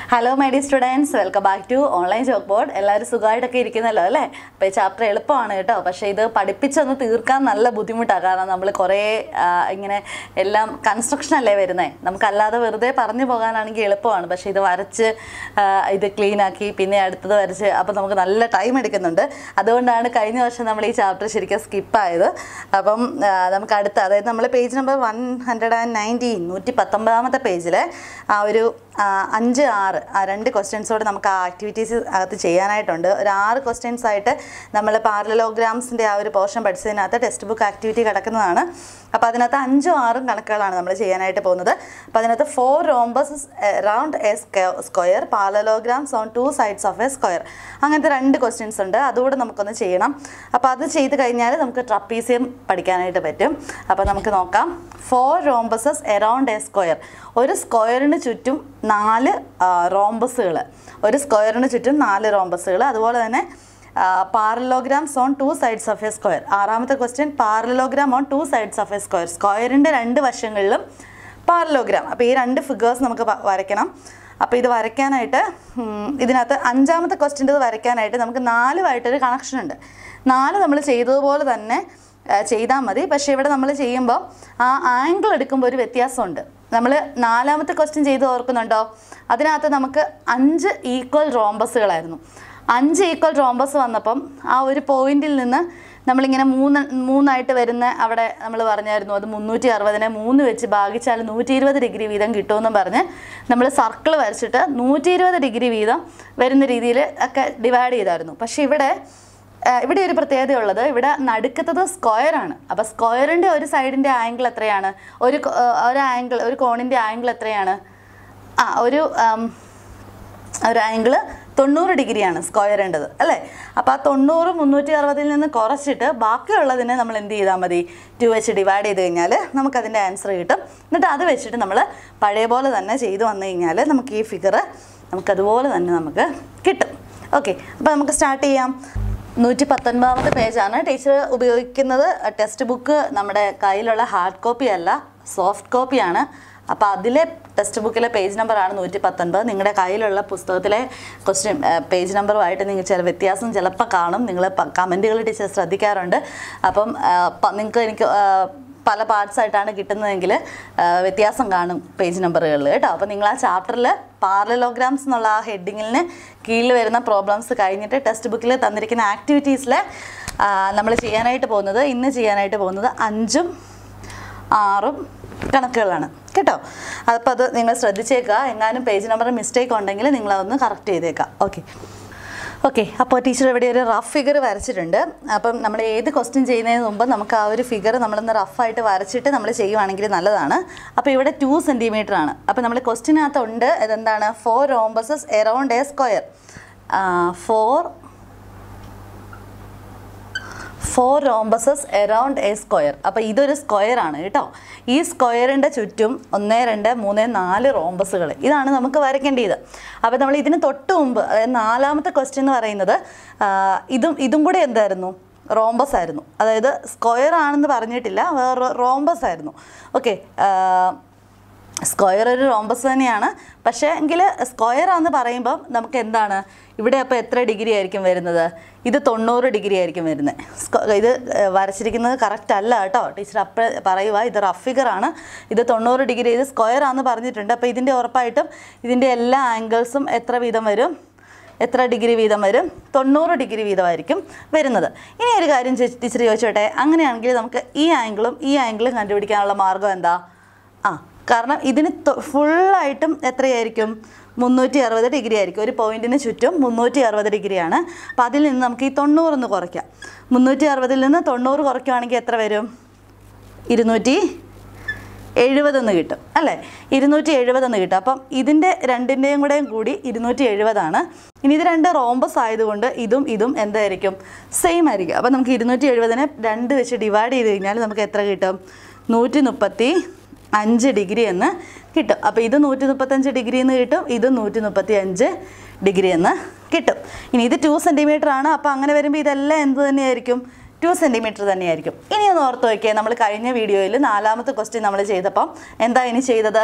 hello my dear students welcome back to online job board എല്ലാവരും സുഖമായിട്ടൊക്കെ ഇരിക്കുന്നല്ലോ അല്ലേ അപ്പോൾ ഈ ചാപ്റ്റർ എളുപ്പമാണ് കേട്ടോ പക്ഷേ ഇത് പഠിപ്പിച്ചൊന്ന് തീർക്കാൻ നല്ല ബുദ്ധിമുട്ടാണ് കാരണം നമ്മൾ കുറേ ആ, ഇങ്ങനെ എല്ലാം കൺസ്ട്രക്ഷൻ അല്ലേ വരുന്നത് നമുക്കല്ലാതെ വെറുതെ പറഞ്ഞു പോകാനാണെങ്കിൽ എളുപ്പമാണ് പക്ഷേ ഇത് വരച്ച് ആ, ഇത് ക്ലീൻ ആക്കി പിന്നെ അടുത്തത് വരച്ച് അപ്പോൾ നമുക്ക് നല്ല ടൈം എടുക്കുന്നുണ്ട് അതുകൊണ്ടാണ് കഴിഞ്ഞ വർഷം നമ്മൾ ഈ ചാപ്റ്റർ ശരിക്കും സ്കിപ്പായത് അപ്പം ആ, നമുക്ക് അടുത്ത അതായത് നമ്മൾ page number one hundred and nineteen നൂറ്റി പത്തൊമ്പതാമത്തെ പേജിൽ ആ ഒരു ആ, അഞ്ച് ആറ് ആ രണ്ട് ക്വസ്റ്റ്യൻസോട് നമുക്ക് ആ ആക്ടിവിറ്റീസ് അകത്ത് ചെയ്യാനായിട്ടുണ്ട് ഒരു ആറ് ക്വസ്റ്റ്യൻസ് ആയിട്ട് നമ്മൾ പാരലോഗ്രാംസിൻ്റെ ആ ഒരു പോർഷൻ പഠിച്ചതിനകത്ത് ടെക്സ്റ്റ് ബുക്ക് ആക്ടിവിറ്റി കിടക്കുന്നതാണ് അപ്പോൾ അതിനകത്ത് അഞ്ചും ആറും കണക്കുകളാണ് നമ്മൾ ചെയ്യാനായിട്ട് പോകുന്നത് അപ്പോൾ അതിനകത്ത് four rhombus round a square parallelograms on two sides of a square അങ്ങനത്തെ രണ്ട് ക്വസ്റ്റ്യൻസ് ഉണ്ട് അതുകൂടെ നമുക്കൊന്ന് ചെയ്യണം അപ്പോൾ അത് ചെയ്ത് കഴിഞ്ഞാൽ നമുക്ക് ട്രപ്പീസിയം പഠിക്കാനായിട്ട് പറ്റും അപ്പോൾ നമുക്ക് നോക്കാം four rhombuses around a square ഒരു സ്ക്വയറിന് ചുറ്റും നാല് റോംബസുകൾ ഒരു സ്ക്വയറിന് ചുറ്റും നാല് റോംബസുകൾ അതുപോലെ തന്നെ parallelograms on two sides of a square ആറാമത്തെ question parallelogram on two sides of a square square രണ്ട് വശങ്ങളിലും പാരലോഗ്രാം അപ്പോൾ ഈ രണ്ട് ഫിഗേഴ്സ് നമുക്ക് വ- വരയ്ക്കണം അപ്പോൾ ഇത് വരയ്ക്കാനായിട്ട് ഉം, ഇതിനകത്ത് അഞ്ചാമത്തെ ക്വസ്റ്റ്യൻ്റെ വരയ്ക്കാനായിട്ട് നമുക്ക് നാലുമായിട്ടൊരു കണക്ഷൻ ഉണ്ട് നാല് നമ്മൾ ചെയ്തതുപോലെ തന്നെ ചെയ്താൽ മതി പക്ഷേ ഇവിടെ നമ്മൾ ചെയ്യുമ്പോൾ ആ ആംഗിൾ എടുക്കുമ്പോൾ ഒരു വ്യത്യാസമുണ്ട് നമ്മൾ നാലാമത്തെ ക്വസ്റ്റ്യൻ ചെയ്ത് ഓർക്കുന്നുണ്ടോ അതിനകത്ത് നമുക്ക് അഞ്ച് ഈക്വൽ റോംബസുകളായിരുന്നു അഞ്ച് ഈക്വൽ റോംബസ് വന്നപ്പം ആ ഒരു പോയിന്റിൽ നിന്ന് നമ്മളിങ്ങനെ മൂന്ന് മൂന്നായിട്ട് വരുന്ന അവിടെ നമ്മൾ പറഞ്ഞായിരുന്നു അത് മുന്നൂറ്റി അറുപതിനെ മൂന്ന് വെച്ച് ഭാഗിച്ചാൽ നൂറ്റി ഇരുപത് ഡിഗ്രി വീതം കിട്ടുമെന്നും പറഞ്ഞ് നമ്മൾ സർക്കിൾ വരച്ചിട്ട് നൂറ്റി ഇരുപത് ഡിഗ്രി വീതം വരുന്ന രീതിയിൽ ഒക്കെ ഡിവൈഡ് ചെയ്തായിരുന്നു പക്ഷേ ഇവിടെ ആ, ഇവിടെ ഒരു പ്രത്യേകത ഉള്ളത് ഇവിടെ നടുക്കത്തത് സ്ക്വയർ ആണ് അപ്പോൾ സ്ക്വയറിൻ്റെ ഒരു സൈഡിൻ്റെ ആംഗിൾ എത്രയാണ് ഒരു കോ- ആ, ഒരു ആംഗിൾ ഒരു കോണിൻ്റെ ആംഗിൾ എത്രയാണ് ആ ഒരു ആം, ഒരു ആംഗിള് തൊണ്ണൂറ് ഡിഗ്രിയാണ് സ്ക്വയറിൻ്റെത് അല്ലേ അപ്പോൾ ആ തൊണ്ണൂറ് മുന്നൂറ്റി അറുപതിൽ നിന്ന് കുറച്ചിട്ട് ബാക്കിയുള്ളതിനെ നമ്മൾ എന്ത് ചെയ്താൽ മതി ടു വെച്ച് ഡിവൈഡ് ചെയ്ത് കഴിഞ്ഞാൽ നമുക്കതിൻ്റെ ആൻസർ കിട്ടും എന്നിട്ട് അത് വെച്ചിട്ട് നമ്മൾ പഴയ പോലെ തന്നെ ചെയ്തു വന്നു കഴിഞ്ഞാൽ നമുക്ക് ഈ ഫിഗർ നമുക്കതുപോലെ തന്നെ നമുക്ക് കിട്ടും ഓക്കെ അപ്പോൾ നമുക്ക് സ്റ്റാർട്ട് ചെയ്യാം നൂറ്റി പത്തൊൻപതാമത്തെ പേജാണ് ടീച്ചർ ഉപയോഗിക്കുന്നത് ടെക്സ്റ്റ് ബുക്ക് നമ്മുടെ കയ്യിലുള്ള ഹാർഡ് കോപ്പി അല്ല സോഫ്റ്റ് കോപ്പിയാണ് അപ്പോൾ അതിലെ ടെക്സ്റ്റ് ബുക്കിലെ പേജ് നമ്പറാണ് നൂറ്റി പത്തൊൻപത് നിങ്ങളുടെ കയ്യിലുള്ള പുസ്തകത്തിലെ ക്വസ്റ്റ്യൻ പേജ് നമ്പറുമായിട്ട് നിങ്ങൾ ചില വ്യത്യാസം ചിലപ്പോൾ കാണും നിങ്ങൾ കമൻറ്റുകൾ ടീച്ചർ ശ്രദ്ധിക്കാറുണ്ട് അപ്പം നിങ്ങൾക്ക് എനിക്ക് ആ, പല പാർട്സ് ആയിട്ടാണ് കിട്ടുന്നതെങ്കിൽ ആ, വ്യത്യാസം കാണും പേജ് നമ്പറുകളിൽ കേട്ടോ അപ്പോൾ നിങ്ങൾ ആ ചാപ്റ്ററിൽ പാരലോഗ്രാംസ് എന്നുള്ള ആ ഹെഡിങ്ങിന് കീഴിൽ വരുന്ന പ്രോബ്ലംസ് കഴിഞ്ഞിട്ട് ടെക്സ്റ്റ് ബുക്കിൽ തന്നിരിക്കുന്ന ആക്ടിവിറ്റീസിൽ നമ്മൾ ചെയ്യാനായിട്ട് പോകുന്നത് ഇന്ന് ചെയ്യാനായിട്ട് പോകുന്നത് അഞ്ചും ആറും കണക്കുകളാണ് കേട്ടോ അപ്പോൾ അത് നിങ്ങൾ ശ്രദ്ധിച്ചേക്കുക എങ്ങാനും പേജ് നമ്പർ മിസ്റ്റേക്ക് ഉണ്ടെങ്കിൽ നിങ്ങളതൊന്ന് കറക്റ്റ് ചെയ്തേക്കാം ഓക്കെ ഓക്കെ അപ്പോൾ ടീച്ചർ ഇവിടെ ഒരു റഫ് ഫിഗർ വരച്ചിട്ടുണ്ട് അപ്പം നമ്മൾ ഏത് ക്വസ്റ്റ്യൻ ചെയ്യുന്നതിന് മുമ്പ് നമുക്ക് ആ ഒരു ഫിഗർ നമ്മളൊന്ന് റഫായിട്ട് വരച്ചിട്ട് നമ്മൾ ചെയ്യുവാണെങ്കിൽ നല്ലതാണ് അപ്പോൾ ഇവിടെ ടു സെൻറ്റിമീറ്റർ ആണ് അപ്പോൾ നമ്മൾ ക്വസ്റ്റ്യനകത്തുണ്ട് ഇതെന്താണ് four rhombuses around a square four four rhombuses around a square അപ്പോൾ ഇതൊരു സ്ക്വയർ ആണ് കേട്ടോ ഈ സ്ക്വയറിൻ്റെ ചുറ്റും ഒന്ന് രണ്ട് മൂന്ന് നാല് റോംബസുകൾ ഇതാണ് നമുക്ക് വരയ്ക്കേണ്ടത് അപ്പോൾ നമ്മൾ ഇതിന് തൊട്ട് മുമ്പ് അതായത് നാലാമത്തെ ക്വസ്റ്റ്യൻ എന്ന് പറയുന്നത് ആ, ഇതും ഇതും കൂടെ എന്തായിരുന്നു റോംബസ് ആയിരുന്നു അതായത് സ്ക്വയർ ആണെന്ന് പറഞ്ഞിട്ടില്ല വേറെ റോംബസ് ആയിരുന്നു ഓക്കെ സ്ക്വയർ ഒരു റോംബസ് തന്നെയാണ് പക്ഷേ എങ്കിൽ സ്ക്വയർ ആണെന്ന് പറയുമ്പം നമുക്ക് എന്താണ് ഇവിടെ അപ്പോൾ എത്ര ഡിഗ്രി ആയിരിക്കും വരുന്നത് ഇത് തൊണ്ണൂറ് ഡിഗ്രി ആയിരിക്കും വരുന്നത് സ്ക്വ- ഇത് ഏഹ്, വരച്ചിരിക്കുന്നത് കറക്റ്റ് അല്ല കേട്ടോ ടീച്ചർ അപ്പോൾ പറയുക ഇത് റഫ് ഫിഗർ ആണ് ഇത് തൊണ്ണൂറ് ഡിഗ്രി ഇത് സ്ക്വയർ ആണെന്ന് പറഞ്ഞിട്ടുണ്ട് അപ്പോൾ ഇതിൻ്റെ ഉറപ്പായിട്ടും ഇതിൻ്റെ എല്ലാ ആംഗിൾസും എത്ര വീതം വരും എത്ര ഡിഗ്രി വീതം വരും തൊണ്ണൂറ് ഡിഗ്രി വീതമായിരിക്കും വരുന്നത് ഇനി ഒരു കാര്യം ചെ- ടീച്ചർ ചോദിച്ചോട്ടെ അങ്ങനെയാണെങ്കിൽ നമുക്ക് ഈ ആംഗിളും ഈ ആംഗിളും കണ്ടുപിടിക്കാനുള്ള മാർഗം എന്താ ആ കാരണം ഇതിന് തൊ- ഫുള്ളായിട്ടും എത്രയായിരിക്കും മുന്നൂറ്റി അറുപത് ഡിഗ്രി ആയിരിക്കും ഒരു പോയിന്റിന് ചുറ്റും മുന്നൂറ്റി അറുപത് ഡിഗ്രിയാണ് അപ്പോൾ അതിൽ നിന്ന് നമുക്ക് ഈ തൊണ്ണൂറൊന്ന് കുറയ്ക്കാം മുന്നൂറ്റി അറുപതിൽ നിന്ന് തൊണ്ണൂറ് കുറയ്ക്കുകയാണെങ്കിൽ എത്ര വരും ഇരുന്നൂറ്റി എഴുപതെന്ന് കിട്ടും അല്ലേ ഇരുന്നൂറ്റി എഴുപതെന്ന് കിട്ടും അപ്പം ഇതിൻ്റെ രണ്ടിൻ്റെയും കൂടെയും കൂടി ഇരുന്നൂറ്റി എഴുപതാണ് ഇനി ഇത് രണ്ട് റോംബസ് ആയതുകൊണ്ട് ഇതും ഇതും എന്തായിരിക്കും സെയിം ആയിരിക്കും അപ്പം നമുക്ക് ഇരുന്നൂറ്റി എഴുപതിനെ രണ്ട് വെച്ച് ഡിവൈഡ് ചെയ്ത് കഴിഞ്ഞാൽ നമുക്ക് എത്ര കിട്ടും നൂറ്റി മുപ്പത്തി അഞ്ച് ഡിഗ്രി എന്ന് കിട്ടും അപ്പോൾ ഇത് നൂറ്റി മുപ്പത്തഞ്ച് ഡിഗ്രി എന്ന് കിട്ടും ഇത് നൂറ്റി മുപ്പത്തി അഞ്ച് ഡിഗ്രി എന്ന് കിട്ടും ഇനി ഇത് ടു സെൻറ്റിമീറ്റർ ആണ് അപ്പോൾ അങ്ങനെ വരുമ്പോൾ ഇതെല്ലാം എന്ത് തന്നെയായിരിക്കും ടു സെൻറ്റിമീറ്റർ തന്നെയായിരിക്കും ഇനി ഒന്ന് ഓർത്ത് നോക്കിയേ നമ്മൾ കഴിഞ്ഞ വീഡിയോയിൽ നാലാമത്തെ ക്വസ്റ്റ്യൻ നമ്മൾ ചെയ്തപ്പം എന്താ ഇനി ചെയ്തത്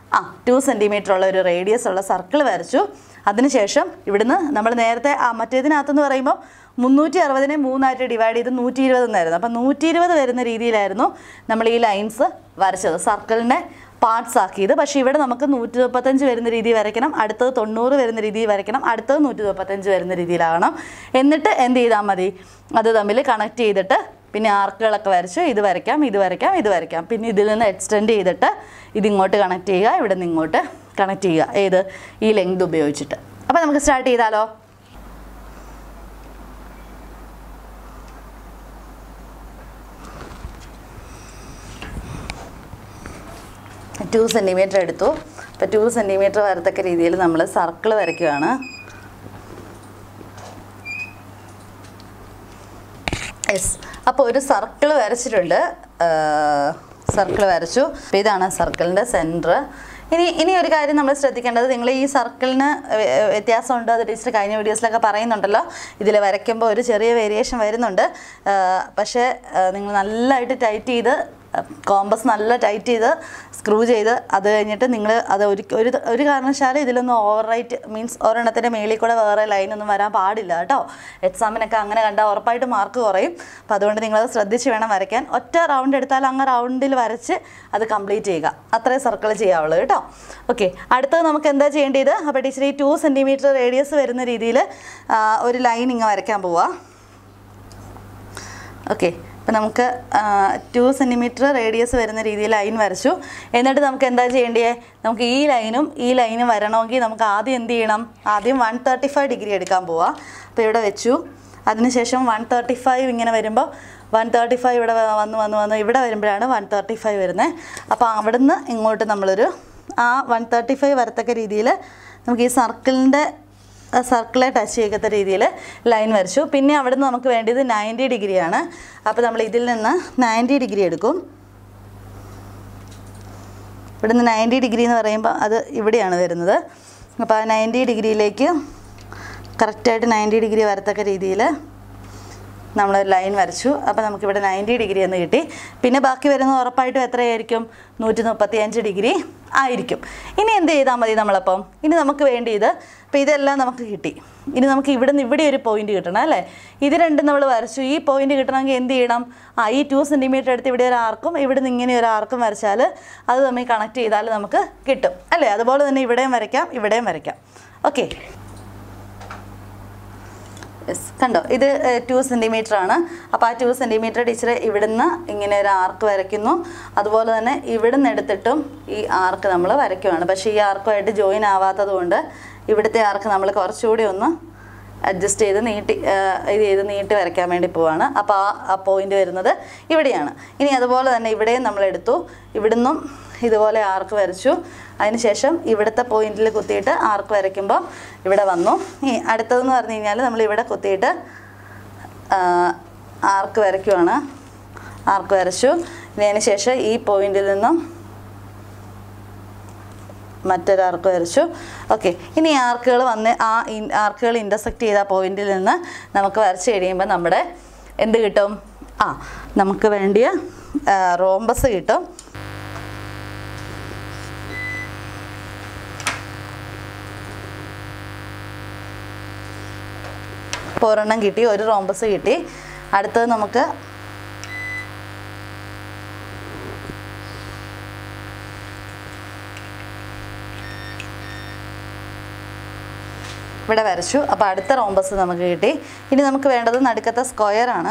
ആ ടു സെൻറ്റിമീറ്റർ ഉള്ള ഒരു റേഡിയസ് ഉള്ള സർക്കിൾ വരച്ചു അതിനുശേഷം ഇവിടുന്ന് നമ്മൾ നേരത്തെ ആ മറ്റേതിനകത്തെന്ന് പറയുമ്പോൾ മുന്നൂറ്റി അറുപതിനെ മൂന്നായിട്ട് ഡിവൈഡ് ചെയ്ത് നൂറ്റി ഇരുപത് എന്നായിരുന്നു അപ്പം നൂറ്റി ഇരുപത് വരുന്ന രീതിയിലായിരുന്നു നമ്മൾ ഈ ലൈൻസ് വരച്ചത് സർക്കിളിനെ പാർട്സ് ആക്കിയത് പക്ഷേ ഇവിടെ നമുക്ക് നൂറ്റി മുപ്പത്തഞ്ച് വരുന്ന രീതിയിൽ വരയ്ക്കണം അടുത്തത് തൊണ്ണൂറ് വരുന്ന രീതിയിൽ വരയ്ക്കണം അടുത്തത് നൂറ്റി മുപ്പത്തഞ്ച് വരുന്ന രീതിയിലാകണം എന്നിട്ട് എന്ത് ചെയ്താൽ മതി അത് തമ്മിൽ കണക്ട് ചെയ്തിട്ട് പിന്നെ ആർക്കുകളൊക്കെ വരച്ചു ഇത് വരയ്ക്കാം ഇത് വരയ്ക്കാം ഇത് വരയ്ക്കാം പിന്നെ ഇതിൽ നിന്ന് എക്സ്റ്റെൻഡ് ചെയ്തിട്ട് ഇതിങ്ങോട്ട് കണക്ട് ചെയ്യുക ഇവിടെ നിന്ന് ഇങ്ങോട്ട് കണക്ട് ചെയ്യുക ഏത് ഈ ലെങ്ത് ഉപയോഗിച്ചിട്ട് അപ്പോൾ നമുക്ക് സ്റ്റാർട്ട് ചെയ്താലോ ടു സെൻറ്റിമീറ്റർ എടുത്തു അപ്പോൾ ടു സെൻറ്റിമീറ്റർ വരത്തക്ക രീതിയിൽ നമ്മൾ സർക്കിൾ വരയ്ക്കുകയാണ് യെസ് അപ്പോൾ ഒരു സർക്കിൾ വരച്ചിട്ടുണ്ട് സർക്കിൾ വരച്ചു അപ്പോൾ ഇതാണ് സർക്കിളിൻ്റെ സെൻറ്റർ ഇനി ഇനി ഒരു കാര്യം നമ്മൾ ശ്രദ്ധിക്കേണ്ടത് നിങ്ങൾ ഈ സർക്കിളിന് വ്യത്യാസമുണ്ട് അത് ടീച്ചർ കഴിഞ്ഞ വീഡിയോസിലൊക്കെ പറയുന്നുണ്ടല്ലോ ഇതിൽ വരയ്ക്കുമ്പോൾ ഒരു ചെറിയ വേരിയേഷൻ വരുന്നുണ്ട് ആ, പക്ഷേ ആ, നിങ്ങൾ നല്ലതായിട്ട് ടൈറ്റ് ചെയ്ത് കോമ്പസ് നല്ല ടൈറ്റ് ചെയ്ത് സ്ക്രൂ ചെയ്ത് അത് കഴിഞ്ഞിട്ട് നിങ്ങൾ അത് ഒരു ഒരു ഒരു കാരണവശാലും ഇതിലൊന്നും ഓവർ റൈറ്റ് മീൻസ് ഒരെണ്ണത്തിൻ്റെ മേളിൽ കൂടെ വേറെ ലൈനൊന്നും വരാൻ പാടില്ല കേട്ടോ എക്സാമിനൊക്കെ അങ്ങനെ കണ്ടാൽ ഉറപ്പായിട്ട് മാർക്ക് കുറയും അപ്പോൾ അതുകൊണ്ട് നിങ്ങളത് ശ്രദ്ധിച്ച് വേണം വരയ്ക്കാൻ ഒറ്റ റൗണ്ട് എടുത്താൽ അങ്ങ് റൗണ്ടിൽ വരച്ച് അത് കംപ്ലീറ്റ് ചെയ്യുക അത്രയും സർക്കിൾ ചെയ്യാവുള്ളൂ കേട്ടോ ഓക്കെ അടുത്തത് നമുക്ക് എന്താ ചെയ്യേണ്ടത് അപ്പോൾ ടീച്ചർ ഈ ടു സെൻറ്റിമീറ്റർ റേഡിയസ് വരുന്ന രീതിയിൽ ഒരു ലൈൻ ഇങ്ങ് വരയ്ക്കാൻ പോവാം ഓക്കെ അപ്പം നമുക്ക് ടു സെൻറ്റിമീറ്റർ റേഡിയസ് വരുന്ന രീതിയിൽ ലൈൻ വരച്ചു എന്നിട്ട് നമുക്ക് എന്താ ചെയ്യേണ്ടത് നമുക്ക് ഈ ലൈനും ഈ ലൈനും വരണമെങ്കിൽ നമുക്ക് ആദ്യം എന്ത് ചെയ്യണം ആദ്യം വൺ തേർട്ടി ഫൈവ് ഡിഗ്രി എടുക്കാൻ പോവാം അപ്പോൾ ഇവിടെ വെച്ചു അതിനുശേഷം വൺ തേർട്ടി ഫൈവ് ഇങ്ങനെ വരുമ്പോൾ വൺ തേർട്ടി ഫൈവ് ഇവിടെ വ- വന്ന് വന്ന് വന്ന് ഇവിടെ വരുമ്പോഴാണ് വൺ തേർട്ടി ഫൈവ് വരുന്നത് അപ്പോൾ അവിടുന്ന് ഇങ്ങോട്ട് നമ്മളൊരു ആ വൺ തേർട്ടി ഫൈവ് വരത്തക്ക രീതിയിൽ നമുക്ക് ഈ സർക്കിളിൻ്റെ സർക്കിളെ ടച്ച് ചെയ്യത്ത രീതിയിൽ ലൈൻ വരച്ചു പിന്നെ അവിടുന്ന് നമുക്ക് വേണ്ടത് നയൻറ്റി ഡിഗ്രിയാണ് അപ്പോൾ നമ്മൾ ഇതിൽ നിന്ന് നയൻറ്റി ഡിഗ്രി എടുക്കും ഇവിടുന്ന് നയൻറ്റി ഡിഗ്രി എന്ന് പറയുമ്പോൾ അത് ഇവിടെയാണ് വരുന്നത് അപ്പോൾ ആ നയൻറ്റി ഡിഗ്രിയിലേക്ക് കറക്റ്റായിട്ട് നയൻറ്റി ഡിഗ്രി വരത്തക്ക രീതിയിൽ നമ്മൾ ലൈൻ വരച്ചു അപ്പോൾ നമുക്കിവിടെ നയൻറ്റി ഡിഗ്രി എന്ന് കിട്ടി പിന്നെ ബാക്കി വരുന്നത് ഉറപ്പായിട്ടും എത്രയായിരിക്കും നൂറ്റി മുപ്പത്തി അഞ്ച് ഡിഗ്രി ആയിരിക്കും ഇനി എന്ത് ചെയ്താൽ മതി നമ്മളപ്പം ഇനി നമുക്ക് വേണ്ടിയത് അപ്പോൾ ഇതെല്ലാം നമുക്ക് കിട്ടി ഇനി നമുക്ക് ഇവിടെ നിന്ന് ഇവിടെ ഒരു പോയിന്റ് കിട്ടണം അല്ലേ ഇത് രണ്ടും നമ്മൾ വരച്ചു ഈ പോയിന്റ് കിട്ടണമെങ്കിൽ എന്ത് ചെയ്യണം ആ ഈ ടു സെൻറ്റിമീറ്റർ എടുത്ത് ഇവിടെ ഒരു ആർക്കും ഇവിടെ നിന്ന് ഇങ്ങനെ ഒരു ആർക്കും വരച്ചാൽ അത് തമ്മിൽ കണക്ട് ചെയ്താൽ നമുക്ക് കിട്ടും അല്ലേ അതുപോലെ തന്നെ ഇവിടെയും വരയ്ക്കാം ഇവിടെയും വരയ്ക്കാം ഓക്കെ യെസ് കണ്ടോ ഇത് ടു സെൻറ്റിമീറ്റർ ആണ് അപ്പോൾ ആ ടു സെൻറ്റിമീറ്റർ ടീച്ചർ ഇവിടുന്ന് ഇങ്ങനെ ഒരു ആർക്ക് വരയ്ക്കുന്നു അതുപോലെ തന്നെ ഇവിടുന്ന് എടുത്തിട്ടും ഈ ആർക്ക് നമ്മൾ വരയ്ക്കുവാണ് പക്ഷേ ഈ ആർക്കുമായിട്ട് ജോയിൻ ആവാത്തത് കൊണ്ട് ഇവിടുത്തെ ആർക്ക് നമ്മൾ കുറച്ചുകൂടി ഒന്ന് അഡ്ജസ്റ്റ് ചെയ്ത് നീട്ടി ആ, ഇത് ചെയ്ത് നീട്ടി വരയ്ക്കാൻ വേണ്ടി പോവാണ് അപ്പോൾ ആ ആ പോയിന്റ് വരുന്നത് ഇവിടെയാണ് ഇനി അതുപോലെ തന്നെ ഇവിടെയും നമ്മൾ എടുത്തു ഇവിടുന്നും ഇതുപോലെ ആർക്ക് വരച്ചു അതിനുശേഷം ഇവിടുത്തെ പോയിന്റിൽ കുത്തിയിട്ട് ആർക്ക് വരയ്ക്കുമ്പോൾ ഇവിടെ വന്നു ഈ അടുത്തതെന്ന് പറഞ്ഞു കഴിഞ്ഞാൽ നമ്മൾ ഇവിടെ കുത്തിയിട്ട് ആ, ആർക്ക് വരയ്ക്കുവാണ് ആർക്ക് വരച്ചു ഇനി അതിന് ശേഷം ഈ പോയിന്റിൽ നിന്നും മറ്റൊരു ആർക്ക് വരച്ചു ഓക്കെ ഇനി ആർക്കുകൾ വന്ന് ആ ഇൻ- ആർക്കുകൾ ഇൻ്റർസെക്റ്റ് ചെയ്ത പോയിന്റിൽ നിന്ന് നമുക്ക് വരച്ച് കഴിയുമ്പോൾ നമ്മുടെ എന്ത് കിട്ടും ആ നമുക്ക് വേണ്ടിയ റോംബസ് കിട്ടും ഇപ്പോൾ ഒരെണ്ണം കിട്ടി ഒരു റോംബസ് കിട്ടി അടുത്തത് നമുക്ക് ഇവിടെ വരച്ചു അപ്പോൾ അടുത്ത റോംബസ് നമുക്ക് കിട്ടി ഇനി നമുക്ക് വേണ്ടത് നടുക്കത്തെ സ്ക്വയർ ആണ്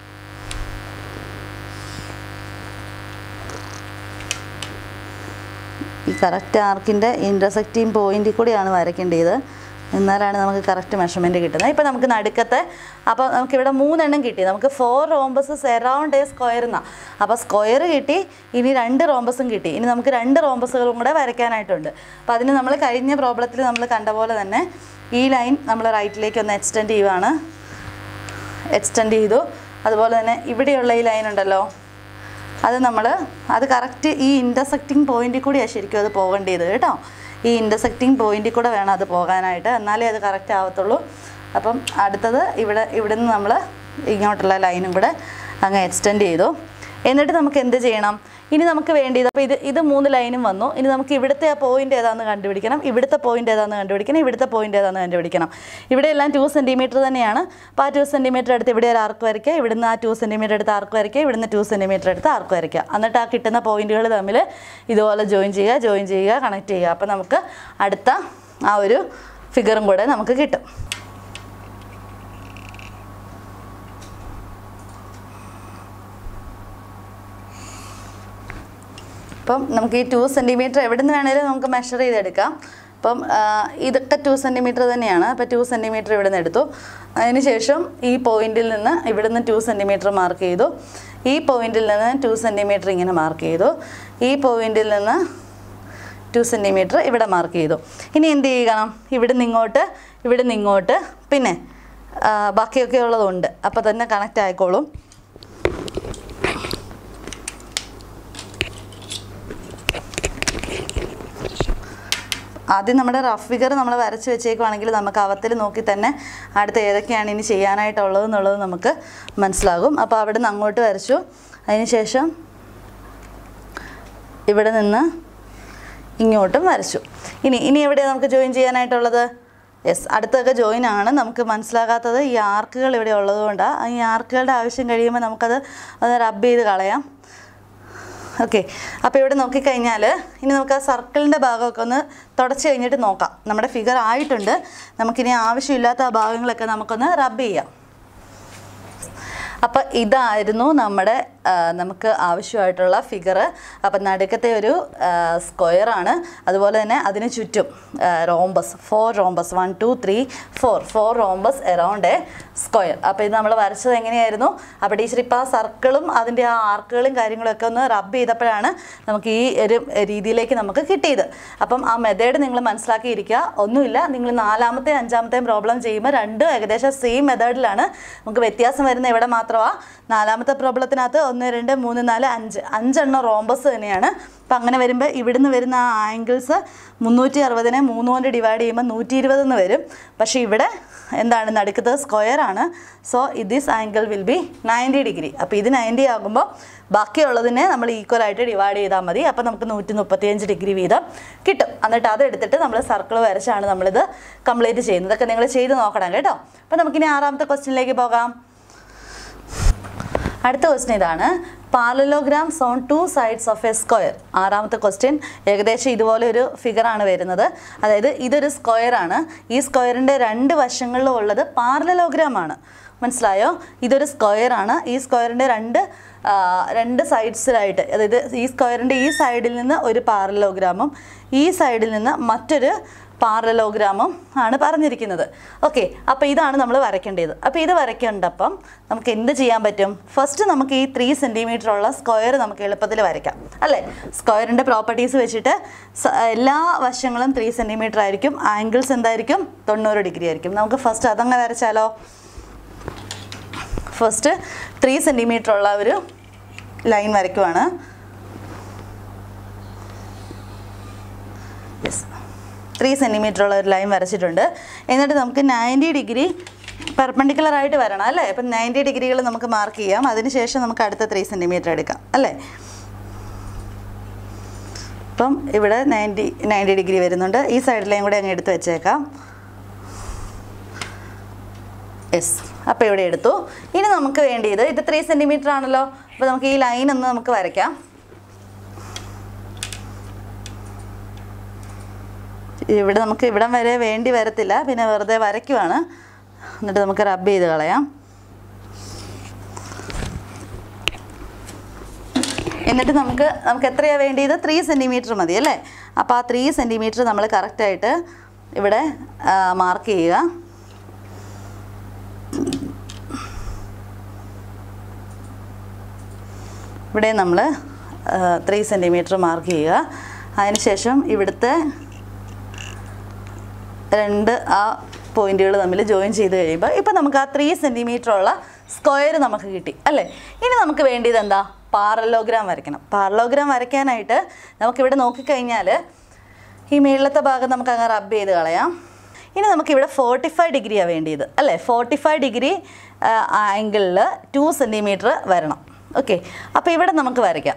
ഈ കറക്റ്റ് ആർക്കിൻ്റെ ഇൻ്റർസെക്റ്റിംഗ് പോയിന്റിൽ കൂടിയാണ് വരയ്ക്കേണ്ടത് എന്നാലാണ് നമുക്ക് കറക്റ്റ് മെഷർമെൻറ്റ് കിട്ടുന്നത് ഇപ്പോൾ നമുക്ക് നടുക്കത്തെ അപ്പോൾ നമുക്കിവിടെ മൂന്നെണ്ണം കിട്ടി നമുക്ക് four rhombuses around a square എന്നാണ് അപ്പോൾ സ്ക്വയർ കിട്ടി ഇനി രണ്ട് റോംബസും കിട്ടി ഇനി നമുക്ക് രണ്ട് റോംബസുകളും കൂടെ വരയ്ക്കാനായിട്ടുണ്ട് അപ്പോൾ അതിന് നമ്മൾ കഴിഞ്ഞ പ്രോബ്ലത്തിൽ നമ്മൾ കണ്ട പോലെ തന്നെ ഈ ലൈൻ നമ്മൾ റൈറ്റിലേക്ക് ഒന്ന് എക്സ്റ്റെൻഡ് ചെയ്യുവാണ് എക്സ്റ്റെൻഡ് ചെയ്തു അതുപോലെ തന്നെ ഇവിടെയുള്ള ഈ ലൈൻ ഉണ്ടല്ലോ അത് നമ്മൾ അത് കറക്റ്റ് ഈ ഇൻ്റർസെക്റ്റിംഗ് പോയിന്റിൽ കൂടിയാണ് ശരിക്കും അത് പോകേണ്ടത് കേട്ടോ ഈ ഇൻ്റർസെക്റ്റിംഗ് പോയിന്റിൽ കൂടെ വേണം അത് പോകാനായിട്ട് എന്നാലേ അത് കറക്റ്റ് ആവത്തുള്ളൂ അപ്പം അടുത്തത് ഇവിടെ ഇവിടെ നിന്ന് നമ്മൾ ഇങ്ങോട്ടുള്ള ലൈനും കൂടെ അങ്ങ് എക്സ്റ്റെൻഡ് ചെയ്തു എന്നിട്ട് നമുക്ക് എന്ത് ചെയ്യണം ഇനി നമുക്ക് വേണ്ടിയത് അപ്പോൾ ഇത് ഇത് മൂന്ന് ലൈനും വന്നു ഇനി നമുക്ക് ഇവിടുത്തെ ആ പോയിന്റ് ഏതാണെന്ന് കണ്ടുപിടിക്കണം ഇവിടുത്തെ പോയിന്റ് ഏതാണെന്ന് കണ്ടുപിടിക്കണം ഇവിടുത്തെ പോയിന്റ് ഏതാണെന്ന് കണ്ടുപിടിക്കണം ഇവിടെ എല്ലാം ടു സെൻറ്റിമീറ്റർ തന്നെയാണ് അപ്പോൾ ആ ടു സെൻറ്റിമീറ്റർ എടുത്ത് ഇവിടെ ഒരു ആർക്ക് വരയ്ക്കുക ഇവിടുന്ന് ആ ടു സെൻറ്റിമീറ്റർ എടുത്ത് ആർക്ക് വരയ്ക്കുക ഇവിടുന്ന് ടു സെൻറ്റിമീറ്റർ എടുത്ത് ആർക്ക് വരയ്ക്കുക എന്നിട്ട് ആ കിട്ടുന്ന പോയിന്റുകൾ തമ്മിൽ ഇതുപോലെ ജോയിൻ ചെയ്യുക ജോയിൻ ചെയ്യുക കണക്ട് ചെയ്യുക അപ്പോൾ നമുക്ക് അടുത്ത ആ ഒരു ഫിഗറും കൂടെ നമുക്ക് കിട്ടും അപ്പം നമുക്ക് ഈ ടു സെൻറ്റിമീറ്റർ എവിടെ നിന്ന് വേണേലും നമുക്ക് മെഷർ ചെയ്തെടുക്കാം അപ്പം ആ, ഇതൊക്കെ ടു സെൻറ്റിമീറ്റർ തന്നെയാണ് അപ്പോൾ ടു സെൻറ്റിമീറ്റർ ഇവിടെ നിന്ന് എടുത്തു അതിന് ശേഷം ഈ പോയിന്റിൽ നിന്ന് ഇവിടെ നിന്ന് ടു സെൻറ്റിമീറ്റർ മാർക്ക് ചെയ്തു ഈ പോയിന്റിൽ നിന്ന് ടു സെൻറ്റിമീറ്റർ ഇങ്ങനെ മാർക്ക് ചെയ്തു ഈ പോയിന്റിൽ നിന്ന് ടു സെൻറ്റിമീറ്റർ ഇവിടെ മാർക്ക് ചെയ്തു ഇനി എന്ത് ചെയ്യണം ഇവിടെ നിന്ന് ഇങ്ങോട്ട് ഇവിടെ നിന്ന് ഇങ്ങോട്ട് പിന്നെ ആ, ബാക്കിയൊക്കെ ഉള്ളതുണ്ട് അപ്പോൾ തന്നെ കണക്റ്റ് ആയിക്കോളും ആദ്യം നമ്മുടെ റഫ് ഫിഗർ നമ്മൾ വരച്ച് വെച്ചേക്കുവാണെങ്കിൽ നമുക്ക് അവത്തിൽ നോക്കി തന്നെ അടുത്ത ഏതൊക്കെയാണ് ഇനി ചെയ്യാനായിട്ടുള്ളത് എന്നുള്ളത് നമുക്ക് മനസ്സിലാകും അപ്പോൾ അവിടെ നിന്ന് അങ്ങോട്ട് വരച്ചു അതിനുശേഷം ഇവിടെ നിന്ന് ഇങ്ങോട്ടും വരച്ചു ഇനി ഇനി എവിടെയാണ് നമുക്ക് ജോയിൻ ചെയ്യാനായിട്ടുള്ളത് യെസ് അടുത്തൊക്കെ ജോയിൻ ആണ് നമുക്ക് മനസ്സിലാകാത്തത് ഈ ആർക്കുകൾ ഇവിടെ ഉള്ളതുകൊണ്ടാണ് ഈ ആർക്കുകളുടെ ആവശ്യം കഴിയുമ്പോൾ നമുക്കത് ഒന്ന് റബ്ബ് ചെയ്ത് കളയാം ഓക്കെ അപ്പോൾ ഇവിടെ നോക്കിക്കഴിഞ്ഞാൽ ഇനി നമുക്ക് ആ സർക്കിളിൻ്റെ ഭാഗമൊക്കെ ഒന്ന് തുടച്ച് കഴിഞ്ഞിട്ട് നോക്കാം നമ്മുടെ ഫിഗർ ആയിട്ടുണ്ട് നമുക്കിനി ആവശ്യമില്ലാത്ത ആ ഭാഗങ്ങളൊക്കെ നമുക്കൊന്ന് റബ്ബ് ചെയ്യാം അപ്പം ഇതായിരുന്നു നമ്മുടെ ആ, നമുക്ക് ആവശ്യമായിട്ടുള്ള ഫിഗർ അപ്പം നടുക്കത്തെ ഒരു സ്ക്വയർ ആണ് അതുപോലെ തന്നെ അതിന് ചുറ്റും rhombus four rhombus one two three four four rhombus around a square അപ്പോൾ ഇത് നമ്മൾ വരച്ചത് എങ്ങനെയായിരുന്നു അപ്പോൾ ടീച്ചർ ഇപ്പോൾ ആ സർക്കിളും അതിൻ്റെ ആ ആർക്കുകളും കാര്യങ്ങളൊക്കെ ഒന്ന് റബ്ബ് ചെയ്തപ്പോഴാണ് നമുക്ക് ഈ ഒരു രീതിയിലേക്ക് നമുക്ക് കിട്ടിയത് അപ്പം ആ മെത്തേഡ് നിങ്ങൾ മനസ്സിലാക്കിയിരിക്കുക ഒന്നുമില്ല നിങ്ങൾ നാലാമത്തെ അഞ്ചാമത്തെയും പ്രോബ്ലം ചെയ്യുമ്പോൾ രണ്ടും ഏകദേശം സെയിം മെത്തേഡിലാണ് നമുക്ക് വ്യത്യാസം വരുന്ന ഇവിടെ മാത്രമാണ് നാലാമത്തെ പ്രോബ്ലത്തിനകത്ത് ഒന്ന് രണ്ട് മൂന്ന് നാല് അഞ്ച് അഞ്ചെണ്ണം റോംബസ് തന്നെയാണ് അപ്പം അങ്ങനെ വരുമ്പോൾ ഇവിടുന്ന് വരുന്ന ആ ആംഗിൾസ് മുന്നൂറ്റി അറുപതിനെ മൂന്ന് കൊണ്ട് ഡിവൈഡ് ചെയ്യുമ്പോൾ നൂറ്റി ഇരുപതെന്ന് വരും പക്ഷേ ഇവിടെ എന്താണ് നടുക്കത്ത് സ്ക്വയർ ആണ് so this angle will be ninety degree അപ്പോൾ ഇത് നയൻറ്റി ആകുമ്പോൾ ബാക്കിയുള്ളതിനെ നമ്മൾ ഈക്വൽ ആയിട്ട് ഡിവൈഡ് ചെയ്താൽ മതി അപ്പോൾ നമുക്ക് നൂറ്റി മുപ്പത്തിയഞ്ച് ഡിഗ്രി വീതം കിട്ടും എന്നിട്ട് അത് എടുത്തിട്ട് നമ്മൾ സർക്കിൾ വരച്ചാണ് നമ്മളിത് കംപ്ലീറ്റ് ചെയ്യുന്നത് ഇതൊക്കെ നിങ്ങൾ ചെയ്ത് നോക്കണം കേട്ടോ അപ്പോൾ നമുക്കിനി ആറാമത്തെ ക്വസ്റ്റ്യനിലേക്ക് പോകാം അടുത്ത ക്വസ്റ്റ്യൻ ഇതാണ് parallelograms on two sides of a square ആറാമത്തെ ക്വസ്റ്റ്യൻ ഏകദേശം ഇതുപോലെ ഒരു ഫിഗറാണ് വരുന്നത് അതായത് ഇതൊരു സ്ക്വയർ ആണ് ഈ സ്ക്വയറിൻ്റെ രണ്ട് വശങ്ങളിലും ഉള്ളത് പാരലോഗ്രാം ആണ് മനസ്സിലായോ ഇതൊരു സ്ക്വയർ ആണ് ഈ സ്ക്വയറിൻ്റെ രണ്ട് ആ, രണ്ട് സൈഡ്സിലായിട്ട് അതായത് ഈ സ്ക്വയറിൻ്റെ ഈ സൈഡിൽ നിന്ന് ഒരു പാരലോഗ്രാമും ഈ സൈഡിൽ നിന്ന് മറ്റൊരു പാരലോഗ്രാമും ആണ് പറഞ്ഞിരിക്കുന്നത് ഓക്കെ അപ്പോൾ ഇതാണ് നമ്മൾ വരയ്ക്കേണ്ടത് അപ്പോൾ ഇത് വരയ്ക്കേണ്ടപ്പം നമുക്ക് എന്ത് ചെയ്യാൻ പറ്റും ഫസ്റ്റ് നമുക്ക് ഈ ത്രീ സെൻറ്റിമീറ്റർ ഉള്ള സ്ക്വയർ നമുക്ക് എളുപ്പത്തിൽ വരയ്ക്കാം അല്ലേ സ്ക്വയറിൻ്റെ പ്രോപ്പർട്ടീസ് വെച്ചിട്ട് സ- എല്ലാ വശങ്ങളും ത്രീ സെൻറ്റിമീറ്റർ ആയിരിക്കും ആംഗിൾസ് എന്തായിരിക്കും തൊണ്ണൂറ് ഡിഗ്രി ആയിരിക്കും നമുക്ക് ഫസ്റ്റ് അതങ്ങ് വരച്ചാലോ ഫസ്റ്റ് ത്രീ സെൻറ്റിമീറ്റർ ഉള്ള ഒരു ലൈൻ വരയ്ക്കുവാണ് യെസ് ത്രീ സെൻറ്റിമീറ്റർ ഉള്ള ഒരു ലൈൻ വരച്ചിട്ടുണ്ട് എന്നിട്ട് നമുക്ക് നയൻറ്റി ഡിഗ്രി പെർപെൻഡിക്കുലർ ആയിട്ട് വരണം അല്ലേ അപ്പം നയൻറ്റി ഡിഗ്രികൾ നമുക്ക് മാർക്ക് ചെയ്യാം അതിനുശേഷം നമുക്ക് അടുത്ത ത്രീ സെൻറ്റിമീറ്റർ എടുക്കാം അല്ലേ അപ്പം ഇവിടെ നയൻറ്റി നയൻറ്റി ഡിഗ്രി വരുന്നുണ്ട് ഈ സൈഡിലേയും കൂടെ അങ്ങ് എടുത്ത് വെച്ചേക്കാം യെസ് അപ്പോൾ ഇവിടെ എടുത്തു ഇനി നമുക്ക് വേണ്ടിയത് ഇത് ത്രീ സെൻറ്റിമീറ്റർ ആണല്ലോ അപ്പോൾ നമുക്ക് ഈ ലൈൻ ഒന്ന് നമുക്ക് വരയ്ക്കാം ഇവിടെ നമുക്ക് ഇവിടം വരെ വേണ്ടി വരത്തില്ല പിന്നെ വെറുതെ വരയ്ക്കുവാണ് എന്നിട്ട് നമുക്ക് റബ്ബ് ചെയ്ത് കളയാം എന്നിട്ട് നമുക്ക് നമുക്ക് എത്രയാണ് വേണ്ടിയത് ത്രീ സെൻറ്റിമീറ്റർ മതി അല്ലേ അപ്പോൾ ആ ത്രീ സെൻറ്റിമീറ്റർ നമ്മൾ കറക്റ്റായിട്ട് ഇവിടെ മാർക്ക് ചെയ്യുക ഇവിടെ നമ്മൾ ത്രീ സെൻറ്റിമീറ്റർ മാർക്ക് ചെയ്യുക അതിനുശേഷം ഇവിടുത്തെ രണ്ട് ആ പോയിന്റുകൾ തമ്മിൽ ജോയിൻ ചെയ്ത് കഴിയുമ്പോൾ ഇപ്പം നമുക്ക് ആ ത്രീ സെൻറ്റിമീറ്റർ ഉള്ള സ്ക്വയർ നമുക്ക് കിട്ടി അല്ലേ ഇനി നമുക്ക് വേണ്ടിയത് എന്താ പാരലോഗ്രാം വരയ്ക്കണം പാരലോഗ്രാം വരയ്ക്കാനായിട്ട് നമുക്കിവിടെ നോക്കിക്കഴിഞ്ഞാൽ ഈ മേളത്തെ ഭാഗം നമുക്ക് അങ്ങ് റബ്ബ് ചെയ്ത് കളയാം ഇനി നമുക്കിവിടെ ഫോർട്ടി ഫൈവ് ഡിഗ്രിയാണ് വേണ്ടിയത് അല്ലേ ഫോർട്ടി ഫൈവ് ഡിഗ്രി ആംഗിളിൽ ടു സെൻറ്റിമീറ്റർ വരണം ഓക്കെ അപ്പോൾ ഇവിടെ നമുക്ക് വരയ്ക്കാം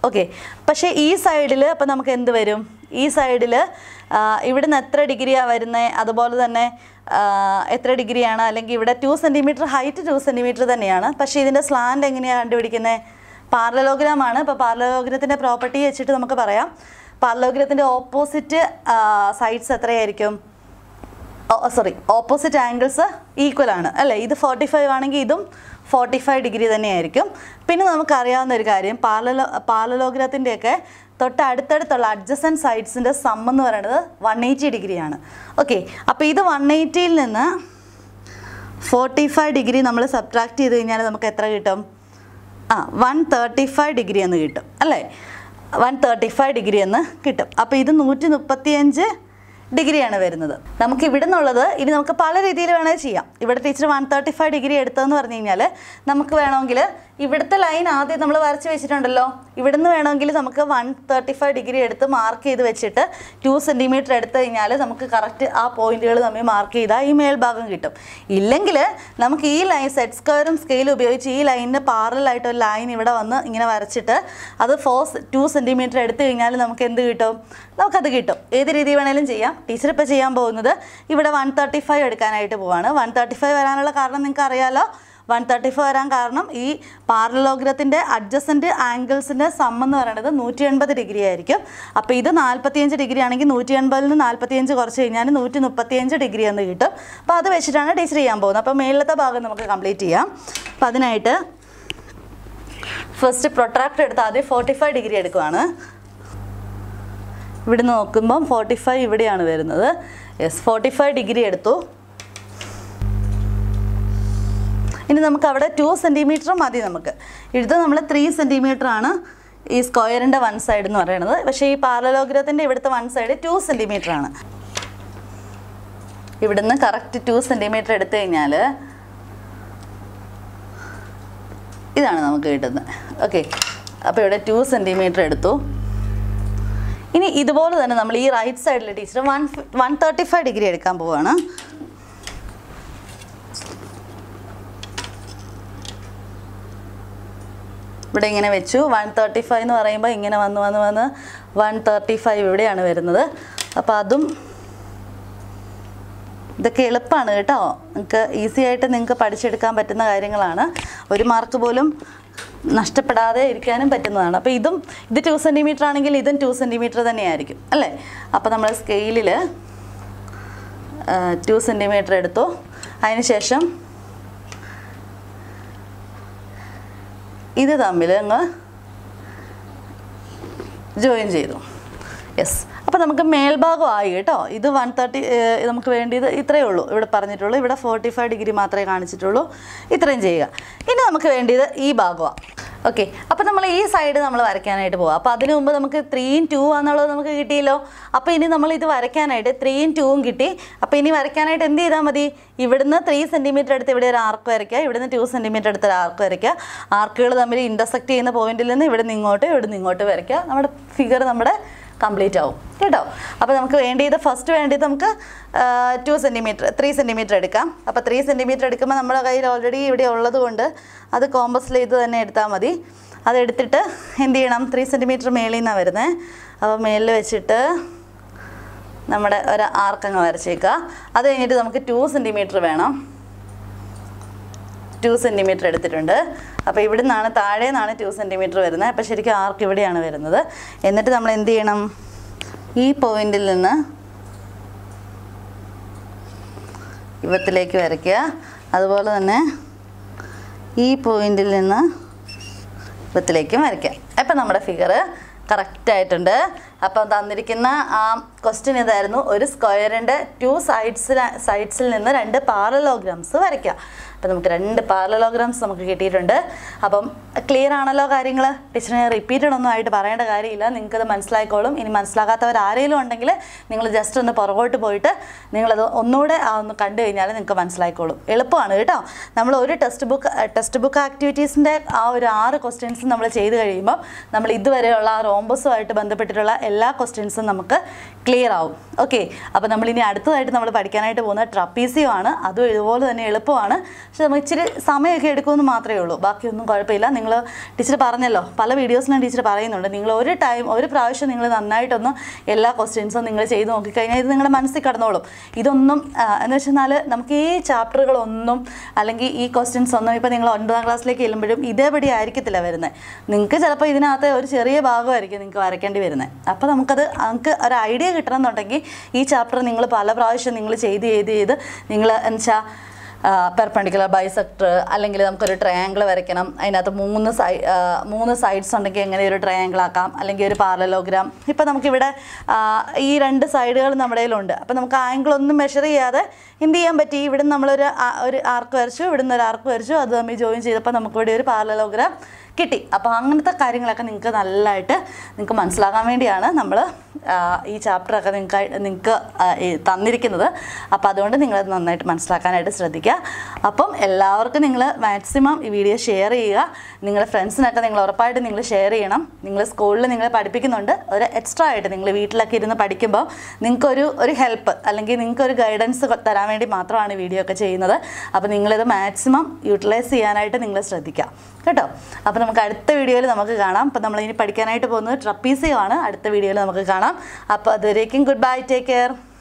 ഓക്കെ പക്ഷേ ഈ സൈഡിൽ അപ്പോൾ നമുക്ക് എന്ത് വരും ഈ സൈഡിൽ ഇവിടുന്ന് എത്ര ഡിഗ്രിയാണ് വരുന്നത് അതുപോലെ തന്നെ ആ, എത്ര ഡിഗ്രിയാണ് അല്ലെങ്കിൽ ഇവിടെ two centimetre height two centimetre തന്നെയാണ് പക്ഷേ ഇതിൻ്റെ സ്ലാൻഡ് എങ്ങനെയാണ് കണ്ടുപിടിക്കുന്നത് പാർലലോഗ്രാം ആണ് ഇപ്പോൾ പാർലലോഗ്രത്തിൻ്റെ പ്രോപ്പർട്ടി വെച്ചിട്ട് നമുക്ക് പറയാം പാർലലോഗ്രത്തിൻ്റെ ഓപ്പോസിറ്റ് സൈഡ്സ് എത്രയായിരിക്കും സോറി ഓപ്പോസിറ്റ് ആംഗിൾസ് ഈക്വൽ ആണ് അല്ലേ ഇത് ഫോർട്ടി ഫൈവ് ആണെങ്കിൽ ഇതും ഫോർട്ടി ഫൈവ് ഡിഗ്രി തന്നെയായിരിക്കും പിന്നെ നമുക്കറിയാവുന്ന ഒരു കാര്യം പാലലോ പാലലോഗ്രത്തിൻ്റെയൊക്കെ തൊട്ട് അടുത്തടുത്തുള്ള അഡ്ജസൻ സൈഡ്സിൻ്റെ സം എന്ന് പറയുന്നത് വൺ എയ്റ്റി ഡിഗ്രിയാണ് ഓക്കെ അപ്പോൾ ഇത് വൺ എയ്റ്റിയിൽ നിന്ന് ഫോർട്ടി ഫൈവ് ഡിഗ്രി നമ്മൾ സബ്ട്രാക്ട് ചെയ്ത് കഴിഞ്ഞാൽ നമുക്ക് എത്ര കിട്ടും ആ വൺ തേർട്ടി ഫൈവ് ഡിഗ്രി എന്ന് കിട്ടും അല്ലേ വൺ തേർട്ടി ഫൈവ് ഡിഗ്രി എന്ന് കിട്ടും അപ്പോൾ ഇത് നൂറ്റി മുപ്പത്തിയഞ്ച് ഡിഗ്രിയാണ് വരുന്നത് നമുക്ക് ഇവിടെ നിന്നുള്ളത് ഇനി നമുക്ക് പല രീതിയിൽ വേണമെങ്കിൽ ചെയ്യാം ഇവിടെ teacher one thirty five degree എടുത്തതെന്ന് പറഞ്ഞു കഴിഞ്ഞാൽ നമുക്ക് വേണമെങ്കിൽ ഇവിടുത്തെ ലൈൻ ആദ്യം നമ്മൾ വരച്ച് വെച്ചിട്ടുണ്ടല്ലോ ഇവിടുന്ന് വേണമെങ്കിൽ നമുക്ക് വൺ തേർട്ടി ഫൈവ് ഡിഗ്രി എടുത്ത് മാർക്ക് ചെയ്ത് വെച്ചിട്ട് ടു സെൻറ്റിമീറ്റർ എടുത്തു കഴിഞ്ഞാൽ നമുക്ക് കറക്റ്റ് ആ പോയിന്റുകൾ തമ്മിൽ മാർക്ക് ചെയ്താൽ ഈ മേൽഭാഗം കിട്ടും ഇല്ലെങ്കിൽ നമുക്ക് ഈ ലൈൻ സെറ്റ് സ്ക്വയറും സ്കെയിലും ഉപയോഗിച്ച് ഈ ലൈനിന് പാറലായിട്ട് ഒരു ലൈൻ ഇവിടെ വന്ന് ഇങ്ങനെ വരച്ചിട്ട് അത് ഫോർ ടു സെൻറ്റിമീറ്റർ എടുത്തു കഴിഞ്ഞാൽ നമുക്ക് എന്ത് കിട്ടും നമുക്കത് കിട്ടും ഏത് രീതി വേണേലും ചെയ്യാം ടീച്ചർ ഇപ്പോൾ ചെയ്യാൻ പോകുന്നത് ഇവിടെ വൺ തേർട്ടി ഫൈവ് എടുക്കാനായിട്ട് പോവാണ് വൺ തേർട്ടി ഫൈവ് വരാനുള്ള കാരണം നിങ്ങൾക്ക് അറിയാലോ വൺ തേർട്ടി ഫൈവ് വരാൻ കാരണം ഈ പാരലോഗ്രത്തിൻ്റെ അഡ്ജസൻറ്റ് ആംഗിൾസിൻ്റെ സം എന്ന് പറയുന്നത് നൂറ്റി എൺപത് ഡിഗ്രി ആയിരിക്കും അപ്പോൾ ഇത് നാൽപ്പത്തിയഞ്ച് ഡിഗ്രി ആണെങ്കിൽ നൂറ്റി എൺപതിൽ നിന്ന് നാൽപ്പത്തിയഞ്ച് കുറച്ച് കഴിഞ്ഞാൽ നൂറ്റി മുപ്പത്തിയഞ്ച് ഡിഗ്രി എന്ന് കിട്ടും അപ്പോൾ അത് വെച്ചിട്ടാണ് ടീച്ചർ ചെയ്യാൻ പോകുന്നത് അപ്പോൾ മേളിലത്തെ ഭാഗം നമുക്ക് കംപ്ലീറ്റ് ചെയ്യാം അപ്പോൾ അതിനായിട്ട് ഫസ്റ്റ് പ്രൊട്രാക്ടർ എടുത്ത് ആദ്യം ഫോർട്ടി ഫൈവ് ഡിഗ്രി എടുക്കുവാണ് ഇവിടെ നോക്കുമ്പം ഫോർട്ടി ഫൈവ് ഇവിടെയാണ് വരുന്നത് യെസ് ഫോർട്ടി ഫൈവ് ഡിഗ്രി എടുത്തു ഇനി നമുക്ക് അവിടെ ടു സെൻറ്റിമീറ്റർ മതി നമുക്ക് ഇത് നമ്മൾ ത്രീ സെൻറ്റിമീറ്റർ ആണ് ഈ സ്ക്വയറിൻ്റെ വൺ സൈഡ് എന്ന് പറയുന്നത് പക്ഷേ ഈ പാരലോഗ്രത്തിൻ്റെ ഇവിടുത്തെ വൺ സൈഡ് ടു സെൻറ്റിമീറ്റർ ആണ് ഇവിടുന്ന് കറക്റ്റ് ടു സെൻറ്റിമീറ്റർ എടുത്തു കഴിഞ്ഞാൽ ഇതാണ് നമുക്ക് കിട്ടുന്നത് ഓക്കെ അപ്പോൾ ഇവിടെ ടു സെൻറ്റിമീറ്റർ എടുത്തു ഇനി ഇതുപോലെ തന്നെ നമ്മൾ ഈ റൈറ്റ് സൈഡിൽ teacher one one thirty five degree എടുക്കാൻ പോവുകയാണ് ഇവിടെ ഇങ്ങനെ വെച്ചു വൺ തേർട്ടി ഫൈവ് എന്ന് പറയുമ്പോൾ ഇങ്ങനെ വന്ന് വന്ന് വന്ന് വൺ തേർട്ടി ഫൈവ് ഇവിടെയാണ് വരുന്നത് അപ്പോൾ അതും ഇതൊക്കെ എളുപ്പമാണ് കേട്ടോ നിങ്ങൾക്ക് ഈസി ആയിട്ട് നിങ്ങൾക്ക് പഠിച്ചെടുക്കാൻ പറ്റുന്ന കാര്യങ്ങളാണ് ഒരു മാർക്ക് പോലും നഷ്ടപ്പെടാതെ ഇരിക്കാനും പറ്റുന്നതാണ് അപ്പോൾ ഇതും ഇത് ടു സെൻറ്റിമീറ്റർ ആണെങ്കിൽ ഇതും ടു സെൻറ്റിമീറ്റർ തന്നെയായിരിക്കും അല്ലേ അപ്പോൾ നമ്മൾ സ്കെയിലിൽ ടു സെൻറ്റിമീറ്റർ എടുത്തു അതിനുശേഷം ഇത് തമ്മിൽ അങ്ങ് ജോയിൻ ചെയ്തു യെസ് അപ്പോൾ നമുക്ക് മേൽഭാഗം ആയി കേട്ടോ ഇത് വൺ തേർട്ടി നമുക്ക് വേണ്ടിയത് ഇത്രയേ ഉള്ളൂ ഇവിടെ പറഞ്ഞിട്ടുള്ളൂ ഇവിടെ ഫോർട്ടി ഫൈവ് ഡിഗ്രി മാത്രമേ കാണിച്ചിട്ടുള്ളൂ ഇത്രയും ചെയ്യുക ഇനി നമുക്ക് വേണ്ടിയത് ഈ ഭാഗമാണ് ഓക്കെ അപ്പോൾ നമ്മൾ ഈ സൈഡ് നമ്മൾ വരയ്ക്കാനായിട്ട് പോവാം അപ്പോൾ അതിനു മുമ്പ് നമുക്ക് ത്രീയും ടൂ ആണെന്നുള്ളത് നമുക്ക് കിട്ടിയല്ലോ അപ്പോൾ ഇനി നമ്മൾ ഇത് വരയ്ക്കാനായിട്ട് ത്രീയും ടൂവും കിട്ടി അപ്പോൾ ഇനി വരയ്ക്കാനായിട്ട് എന്ത് ചെയ്താൽ മതി ഇവിടുന്ന് ത്രീ സെൻറ്റിമീറ്റർ എടുത്ത് ഇവിടെ ഒരു ആർക്ക് വരയ്ക്കുക ഇവിടുന്ന് ടു സെൻറ്റിമീറ്റർ എടുത്ത് ഒരു ആർക്ക് വരയ്ക്കുക ആർക്കുകൾ തമ്മിൽ ഇൻ്റർസെക്ട് ചെയ്യുന്ന പോയിന്റിൽ നിന്ന് ഇവിടെ നിന്ന് ഇങ്ങോട്ട് ഇവിടെ നിന്ന് ഇങ്ങോട്ട് വരയ്ക്കുക നമ്മുടെ ഫിഗർ നമ്മുടെ കംപ്ലീറ്റ് ആവും കേട്ടോ അപ്പോൾ നമുക്ക് വേണ്ടിയത് ഫസ്റ്റ് വേണ്ടിയത് നമുക്ക് ടു സെൻറ്റിമീറ്റർ ത്രീ സെൻറ്റിമീറ്റർ എടുക്കാം അപ്പോൾ ത്രീ സെൻറ്റിമീറ്റർ എടുക്കുമ്പോൾ നമ്മുടെ കയ്യിൽ ഓൾറെഡി ഇവിടെ ഉള്ളത് കൊണ്ട് അത് കോമ്പസിൽ ഇത് തന്നെ എടുത്താൽ മതി അതെടുത്തിട്ട് എന്ത് ചെയ്യണം ത്രീ സെൻറ്റിമീറ്റർ മേളിൽ നിന്നാണ് വരുന്നത് അപ്പോൾ മേളിൽ വെച്ചിട്ട് നമ്മുടെ ഒരു ആർക്കങ്ങ് വരച്ചേക്കുക അത് കഴിഞ്ഞിട്ട് നമുക്ക് ടു സെൻറ്റിമീറ്റർ വേണം ടു സെൻറ്റിമീറ്റർ എടുത്തിട്ടുണ്ട് അപ്പോൾ ഇവിടെ നിന്നാണ് താഴെ നിന്നാണ് ടു സെൻറ്റിമീറ്റർ വരുന്നത് അപ്പോൾ ശരിക്കും ആർക്ക് ഇവിടെയാണ് വരുന്നത് എന്നിട്ട് നമ്മൾ എന്ത് ചെയ്യണം ഈ പോയിന്റിൽ നിന്ന് ഇവത്തിലേക്ക് വരയ്ക്കുക അതുപോലെ തന്നെ ഈ പോയിന്റിൽ നിന്ന് ഇവത്തിലേക്കും വരയ്ക്കുക അപ്പം നമ്മുടെ ഫിഗർ കറക്റ്റ് ആയിട്ടുണ്ട് അപ്പം തന്നിരിക്കുന്ന ആ ക്വസ്റ്റ്യൻ ഇതായിരുന്നു ഒരു സ്ക്വയറിൻ്റെ ടു സൈഡ്സിൽ സൈഡ്സിൽ നിന്ന് രണ്ട് പാരലോഗ്രാംസ് വരയ്ക്കുക അപ്പം നമുക്ക് രണ്ട് പാരലോഗ്രാംസ് നമുക്ക് കിട്ടിയിട്ടുണ്ട് അപ്പം ക്ലിയർ ആണല്ലോ കാര്യങ്ങൾ ടീച്ചറിനെ റിപ്പീറ്റഡ് ഒന്നും ആയിട്ട് പറയേണ്ട കാര്യമില്ല നിങ്ങൾക്കത് മനസ്സിലായിക്കോളും ഇനി മനസ്സിലാകാത്തവർ ആരെങ്കിലും ഉണ്ടെങ്കിൽ നിങ്ങൾ ജസ്റ്റ് ഒന്ന് പുറകോട്ട് പോയിട്ട് നിങ്ങളത് ഒന്നുകൂടെ ആ ഒന്ന് കണ്ടു കഴിഞ്ഞാൽ നിങ്ങൾക്ക് മനസ്സിലായിക്കോളും എളുപ്പമാണ് കേട്ടോ നമ്മൾ ഒരു ടെക്സ്റ്റ് ബുക്ക് ടെക്സ്റ്റ് ബുക്ക് ആക്ടിവിറ്റീസിൻ്റെ ആ ഒരു ആറ് ക്വസ്റ്റ്യൻസും നമ്മൾ ചെയ്ത് കഴിയുമ്പോൾ നമ്മൾ ഇതുവരെയുള്ള ആ റോംബസുമായിട്ട് ബന്ധപ്പെട്ടിട്ടുള്ള എല്ലാ ക്വസ്റ്റ്യൻസും നമുക്ക് ക്ലിയർ ആവും ഓക്കെ അപ്പോൾ നമ്മൾ ഇനി അടുത്തതായിട്ട് നമ്മൾ പഠിക്കാനായിട്ട് പോകുന്ന ട്രപ്പീസിയോ ആണ് അതും ഇതുപോലെ തന്നെ എളുപ്പമാണ് പക്ഷെ നമുക്ക് ഇച്ചിരി സമയമൊക്കെ എടുക്കുമെന്ന് മാത്രമേ ഉള്ളൂ ബാക്കിയൊന്നും കുഴപ്പമില്ല നിങ്ങൾ ടീച്ചർ പറഞ്ഞല്ലോ പല വീഡിയോസിലും ടീച്ചർ പറയുന്നുണ്ട് നിങ്ങൾ ഒരു ടൈം ഒരു പ്രാവശ്യം നിങ്ങൾ നന്നായിട്ടൊന്ന് എല്ലാ ക്വസ്റ്റ്യൻസും നിങ്ങൾ ചെയ്ത് നോക്കിക്കഴിഞ്ഞാൽ ഇത് നിങ്ങളുടെ മനസ്സിൽ കടന്നോളും ഇതൊന്നും ആ, എന്ന് വെച്ചാൽ നമുക്ക് ഈ ചാപ്റ്ററുകളൊന്നും അല്ലെങ്കിൽ ഈ ക്വസ്റ്റ്യൻസ് ഒന്നും ഇപ്പോൾ നിങ്ങൾ ഒൻപതാം ക്ലാസ്സിലേക്ക് ചെല്ലുമ്പോഴും ഇതേപടി ആയിരിക്കത്തില്ല വരുന്നത് നിങ്ങൾക്ക് ചിലപ്പോൾ ഇതിനകത്ത് ഒരു ചെറിയ ഭാഗമായിരിക്കും നിങ്ങൾക്ക് വരയ്ക്കേണ്ടി വരുന്നത് അപ്പോൾ നമുക്കത് നമുക്ക് ഒരു ഐഡിയ കിട്ടണം എന്നുണ്ടെങ്കിൽ ഈ ചാപ്റ്റർ നിങ്ങൾ പല പ്രാവശ്യം നിങ്ങൾ ചെയ്ത് ചെയ്ത് ചെയ്ത് നിങ്ങൾ എന്ന് വെച്ചാൽ പെർപെൻഡിക്കുലർ ബൈസെക്ടർ അല്ലെങ്കിൽ നമുക്കൊരു ട്രയാങ്കിൾ വരയ്ക്കണം അതിനകത്ത് മൂന്ന് സൈ ആ, മൂന്ന് സൈഡ്സ് ഉണ്ടെങ്കിൽ എങ്ങനെ ഒരു ട്രയാങ്കിൾ ആക്കാം അല്ലെങ്കിൽ ഒരു പാരലോഗ്രാം ഇപ്പം നമുക്കിവിടെ ആ, ഈ രണ്ട് സൈഡുകൾ നമ്മുടെ കയ്യിലുണ്ട് അപ്പം നമുക്ക് ആംഗിൾ ഒന്നും മെഷർ ചെയ്യാതെ എന്ത് ചെയ്യാൻ പറ്റി ഇവിടെ നമ്മളൊരു ആ- ഒരു ആർക്ക് വരച്ചു ഇവിടുന്ന് ഒരു ആർക്ക് വരച്ചു അത് തമ്മിൽ ജോയിൻ ചെയ്തപ്പോൾ നമുക്കിവിടെ ഒരു പാരലോഗ്രാം കിട്ടി അപ്പോൾ അങ്ങനത്തെ കാര്യങ്ങളൊക്കെ നിങ്ങൾക്ക് നല്ലതായിട്ട് നിങ്ങൾക്ക് മനസ്സിലാകാൻ വേണ്ടിയാണ് നമ്മൾ ഈ ചാപ്റ്ററൊക്കെ നിങ്ങൾക്ക് നിങ്ങൾക്ക് തന്നിരിക്കുന്നത് അപ്പോൾ അതുകൊണ്ട് നിങ്ങളത് നന്നായിട്ട് മനസ്സിലാക്കാനായിട്ട് ശ്രദ്ധിക്കുക അപ്പം എല്ലാവർക്കും നിങ്ങൾ മാക്സിമം ഈ വീഡിയോ ഷെയർ ചെയ്യുക നിങ്ങളുടെ ഫ്രണ്ട്സിനൊക്കെ നിങ്ങൾ ഉറപ്പായിട്ട് നിങ്ങൾ ഷെയർ ചെയ്യണം നിങ്ങൾ സ്കൂളിൽ നിങ്ങൾ പഠിപ്പിക്കുന്നുണ്ട് ഒരു എക്സ്ട്രാ ആയിട്ട് നിങ്ങൾ വീട്ടിലൊക്കെ ഇരുന്ന് പഠിക്കുമ്പോൾ നിങ്ങൾക്കൊരു ഒരു ഹെൽപ്പ് അല്ലെങ്കിൽ നിങ്ങൾക്കൊരു ഗൈഡൻസ് തരാൻ വേണ്ടി മാത്രമാണ് ഈ വീഡിയോ ഒക്കെ ചെയ്യുന്നത് അപ്പോൾ നിങ്ങളിത് മാക്സിമം യൂട്ടിലൈസ് ചെയ്യാനായിട്ട് നിങ്ങൾ ശ്രദ്ധിക്കുക കേട്ടോ അപ്പോൾ നമുക്ക് അടുത്ത വീഡിയോയിൽ നമുക്ക് കാണാം അപ്പോൾ നമ്മൾ ഇനി പഠിക്കാനായിട്ട് പോകുന്നത് ട്രപ്പീസിയോ ആണ് അടുത്ത വീഡിയോയിൽ നമുക്ക് കാണാം അപ്പോൾ അതുവരേക്കും ഗുഡ് ബൈ ടേക്ക് കെയർ